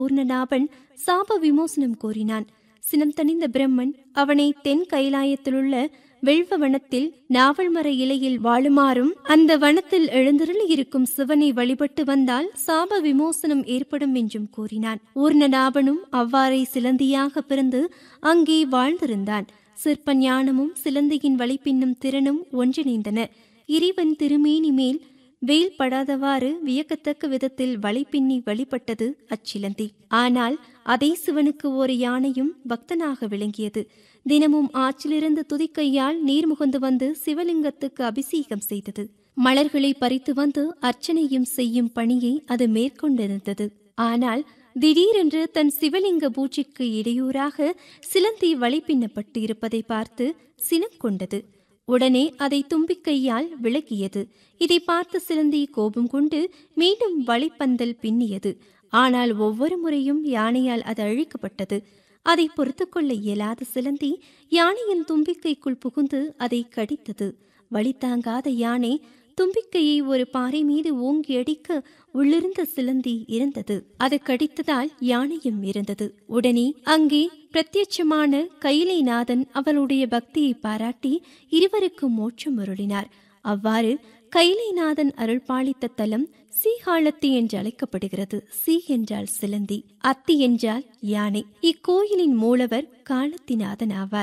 பூர்ணநாபன் சாப விமோசனம் கோரினான் சினம் தணிந்த பிரம்மன் அவனை தென் கைலாயத்திலுள்ள வெள்வ வனத்தில் நாவல் மர இலையில் வாழுமாறும் அந்த வனத்தில் எழுந்தருளி இருக்கும் சிவனை வழிபட்டு வந்தால் சாப விமோசனம் ஏற்படும் என்றும் கூறினான் ஊர்ணநாபனும் அவ்வாறே சிலந்தியாக பிறந்து அங்கே வாழ்ந்திருந்தான் சிற்ப ஞானமும் சிலந்தியின் வழிப்பின்னும் திறனும் ஒன்றிணைந்தன இறைவன் திருமேனி மேல் வெயில் படாதவாறு வியக்கத்தக்க விதத்தில் வழிப்பின்னி வழிபட்டது அச்சிலந்தி ஆனால் அதே சிவனுக்கு ஒரு யானையும் பக்தனாக விளங்கியது தினமும் ஆற்றிலிருந்து துதிக்கையால் நீர் முகந்து வந்து சிவலிங்கத்துக்கு அபிஷேகம் செய்தது மலர்களை பறித்து வந்து அர்ச்சனையும் செய்யும் பணியை அது மேற்கொண்டிருந்தது ஆனால் திடீரென்று தன் சிவலிங்க பூஜைக்கு இடையூறாக சிலந்தி வழிபின்னப்பட்டு இருப்பதை பார்த்து சினம் கொண்டது உடனே அதை தும்பிக்கையால் விளக்கியது இதை பார்த்த சிலந்தி கோபம் கொண்டு மீண்டும் வழிப்பந்தல் பின்னியது ஆனால் ஒவ்வொரு முறையும் யானையால் அது அழிக்கப்பட்டது அதை பொறுத்து கொள்ள இயலாத சிலந்தி யானையின் தும்பிக்கைக்குள் புகுந்து அதை கடித்தது வழி தாங்காத யானை தும்பிக்கையை ஒரு பாறை மீது ஓங்கி அடிக்க உள்ளிருந்த சிலந்தி இருந்தது அது கடித்ததால் யானையும் இருந்தது உடனே அங்கே பிரத்யட்சமான கைலைநாதன் அவளுடைய பக்தியை பாராட்டி இருவருக்கும் மோட்சம் அருளினார் அவ்வாறு கைலைநாதன் அருள் பாலித்த தலம் சீகாழத்தி என்று அழைக்கப்படுகிறது சி என்றால் சிலந்தி அத்தி என்றால் யானை இக்கோயிலின் மூலவர் காலத்திநாதன் ஆவார்